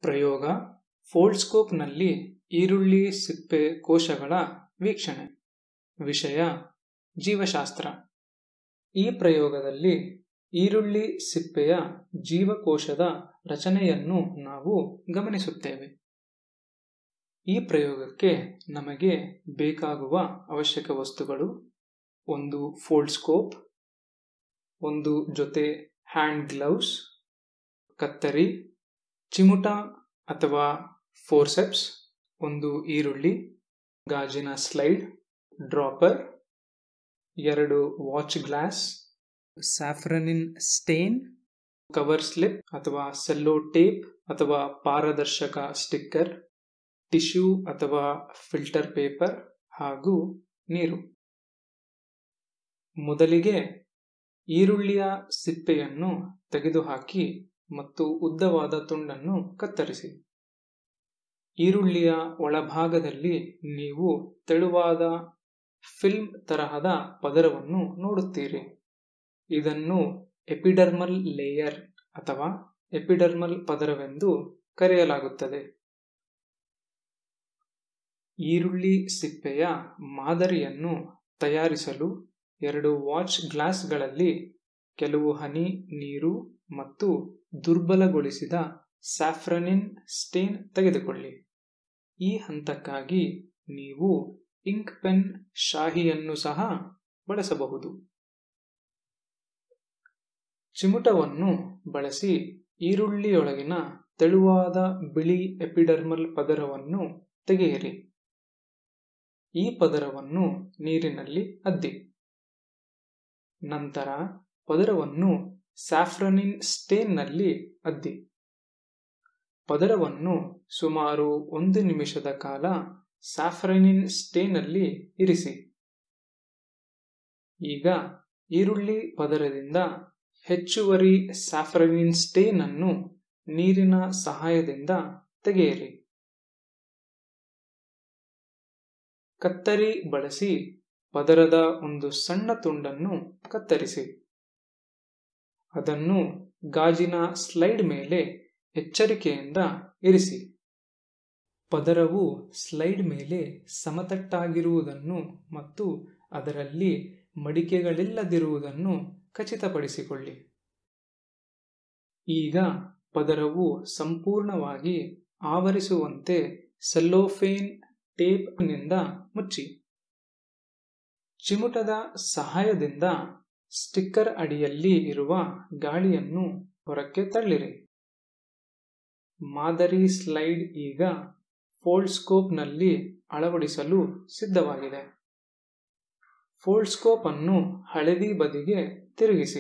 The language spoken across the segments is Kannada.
ಪ್ರಯೋಗ ಫೋಲ್ಡ್ಸ್ಕೋಪ್ನಲ್ಲಿ ಈರುಳ್ಳಿ ಸಿಪ್ಪೆ ಕೋಶಗಳ ವೀಕ್ಷಣೆ ವಿಷಯ ಜೀವಶಾಸ್ತ್ರ ಈ ಪ್ರಯೋಗದಲ್ಲಿ ಈರುಳ್ಳಿ ಸಿಪ್ಪೆಯ ಜೀವಕೋಶದ ರಚನೆಯನ್ನು ನಾವು ಗಮನಿಸುತ್ತೇವೆ ಈ ಪ್ರಯೋಗಕ್ಕೆ ನಮಗೆ ಬೇಕಾಗುವ ಅವಶ್ಯಕ ವಸ್ತುಗಳು ಒಂದು ಫೋಲ್ಡ್ಸ್ಕೋಪ್ ಒಂದು ಜೊತೆ ಹ್ಯಾಂಡ್ ಗ್ಲೌಸ್ ಕತ್ತರಿ ಚಿಮುಟ ಅಥವಾ ಫೋರ್ಸೆಪ್ಸ್ ಒಂದು ಈರುಳ್ಳಿ ಗಾಜಿನ ಸ್ಲೈಡ್ ಡ್ರಾಪರ್ ಎರಡು watch glass safranin stain cover slip ಅಥವಾ ಸೆಲ್ಲೋ ಟೇಪ್ ಅಥವಾ ಪಾರದರ್ಶಕ ಸ್ಟಿಕ್ಕರ್ ಟಿಶ್ಯೂ ಅಥವಾ ಫಿಲ್ಟರ್ ಪೇಪರ್ ಹಾಗೂ ನೀರು ಮೊದಲಿಗೆ ಈರುಳ್ಳಿಯ ಸಿಪ್ಪೆಯನ್ನು ತೆಗೆದುಹಾಕಿ ಮತ್ತು ಉದ್ದವಾದ ತುಂಡನ್ನು ಕತ್ತರಿಸಿ ಈರುಳ್ಳಿಯ ಒಳಭಾಗದಲ್ಲಿ ನೀವು ತೆಳುವಾದ ಫಿಲ್ಮ್ ತರಹದ ಪದರವನ್ನು ನೋಡುತ್ತೀರಿ ಇದನ್ನು ಎಪಿಡರ್ಮಲ್ ಲೇಯರ್ ಅಥವಾ ಎಪಿಡರ್ಮಲ್ ಪದರವೆಂದು ಕರೆಯಲಾಗುತ್ತದೆ ಈರುಳ್ಳಿ ಸಿಪ್ಪೆಯ ಮಾದರಿಯನ್ನು ತಯಾರಿಸಲು ಎರಡು ವಾಚ್ ಗ್ಲಾಸ್ಗಳಲ್ಲಿ ಕೆಲವು ಹನಿ ನೀರು ಮತ್ತು ದುರ್ಬಲಗೊಳಿಸಿದ ಸ್ಯಾಫ್ರನಿನ್ ಸ್ಟೇನ್ ತೆಗೆದುಕೊಳ್ಳಿ ಈ ಹಂತಕ್ಕಾಗಿ ನೀವು ಇಂಕ್ ಪೆನ್ ಶಾಹಿಯನ್ನು ಸಹ ಬಳಸಬಹುದು ಚಿಮುಟವನ್ನು ಬಳಸಿ ಈರುಳ್ಳಿಯೊಳಗಿನ ತೆಳುವಾದ ಬಿಳಿ ಎಪಿಡರ್ಮಲ್ ಪದರವನ್ನು ತೆಗೆಯಿರಿ ಈ ಪದರವನ್ನು ನೀರಿನಲ್ಲಿ ಅದ್ದಿ ನಂತರ ಪದರವನ್ನು ಸ್ಯಾಫ್ರನಿನ್ ಸ್ಟೇನ್ನಲ್ಲಿ ಅದ್ದಿ ಪದರವನ್ನು ಸುಮಾರು ಒಂದು ನಿಮಿಷದ ಕಾಲ ಸ್ಯಾಫ್ರನಿನ್ ಸ್ಟೇನಲ್ಲಿ ಇರಿಸಿ ಈಗ ಈರುಳ್ಳಿ ಪದರದಿಂದ ಹೆಚ್ಚುವರಿ ಸ್ಯಾಫ್ರನಿನ್ ಸ್ಟೇನ್ ಅನ್ನು ನೀರಿನ ಸಹಾಯದಿಂದ ತೆಗೆಯಿರಿ ಕತ್ತರಿ ಬಳಸಿ ಪದರದ ಒಂದು ಸಣ್ಣ ತುಂಡನ್ನು ಕತ್ತರಿಸಿ ಅದನ್ನು ಗಾಜಿನ ಸ್ಲೈಡ್ ಮೇಲೆ ಎಚ್ಚರಿಕೆಯಿಂದ ಇರಿಸಿ ಪದರವು ಸ್ಲೈಡ್ ಮೇಲೆ ಸಮತಟ್ಟಾಗಿರುವುದನ್ನು ಮತ್ತು ಅದರಲ್ಲಿ ಮಡಿಕೆಗಳಿಲ್ಲದಿರುವುದನ್ನು ಖಚಿತಪಡಿಸಿಕೊಳ್ಳಿ ಈಗ ಪದರವು ಸಂಪೂರ್ಣವಾಗಿ ಆವರಿಸುವಂತೆ ಸೆಲ್ಲೋಫೇನ್ ಟೇಪ್ನಿಂದ ಮುಚ್ಚಿ ಚಿಮುಟದ ಸಹಾಯದಿಂದ ಸ್ಟಿಕ್ಕರ್ ಅಡಿಯಲ್ಲಿ ಇರುವ ಗಾಳಿಯನ್ನು ಹೊರಕ್ಕೆ ತಳ್ಳಿರಿ ಮಾದರಿ ಸ್ಲೈಡ್ ಈಗ ಫೋಲ್ಡ್ಸ್ಕೋಪ್ನಲ್ಲಿ ಅಳವಡಿಸಲು ಸಿದ್ಧವಾಗಿದೆ ಫೋಲ್ಡ್ಸ್ಕೋಪ್ ಅನ್ನು ಹಳದಿ ಬದಿಗೆ ತಿರುಗಿಸಿ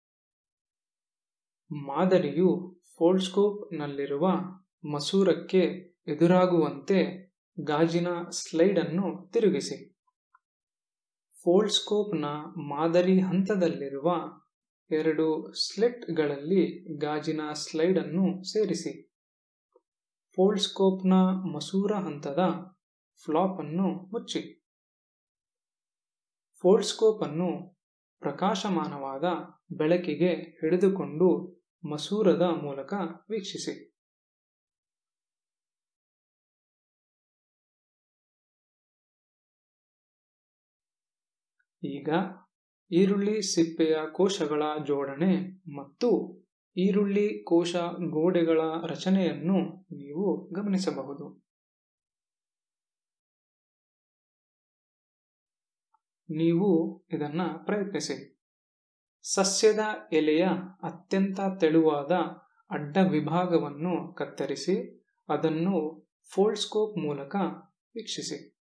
ಮಾದರಿಯು ಫೋಲ್ಡ್ಸ್ಕೋಪ್ನಲ್ಲಿರುವ ಮಸೂರಕ್ಕೆ ಎದುರಾಗುವಂತೆ ಗಾಜಿನ ಸ್ಲೈಡ್ ಅನ್ನು ತಿರುಗಿಸಿ ಫೋಲ್ಡ್ಸ್ಕೋಪ್ನ ಮಾದರಿ ಹಂತದಲ್ಲಿರುವ ಎರಡು ಸ್ಲಿಟ್ಗಳಲ್ಲಿ ಗಾಜಿನ ಸ್ಲೈಡ್ ಅನ್ನು ಸೇರಿಸಿ ಫೋಲ್ಡ್ಸ್ಕೋಪ್ನ ಮಸೂರ ಹಂತದ ಫ್ಲಾಪ್ ಅನ್ನು ಮುಚ್ಚಿ ಫೋಲ್ಡ್ಸ್ಕೋಪ್ ಅನ್ನು ಪ್ರಕಾಶಮಾನವಾದ ಬೆಳಕಿಗೆ ಹಿಡಿದುಕೊಂಡು ಮಸೂರದ ಮೂಲಕ ವೀಕ್ಷಿಸಿ ಈಗ ಈರುಳ್ಳಿ ಸಿಪ್ಪೆಯ ಕೋಶಗಳ ಜೋಡಣೆ ಮತ್ತು ಈರುಳ್ಳಿ ಕೋಶ ಗೋಡೆಗಳ ರಚನೆಯನ್ನು ನೀವು ಗಮನಿಸಬಹುದು ನೀವು ಇದನ್ನ ಪ್ರಯತ್ನಿಸಿ ಸಸ್ಯದ ಎಲೆಯ ಅತ್ಯಂತ ತೆಳುವಾದ ಅಡ್ಡ ವಿಭಾಗವನ್ನು ಕತ್ತರಿಸಿ ಅದನ್ನು ಫೋಲ್ಡ್ಸ್ಕೋಪ್ ಮೂಲಕ ವೀಕ್ಷಿಸಿ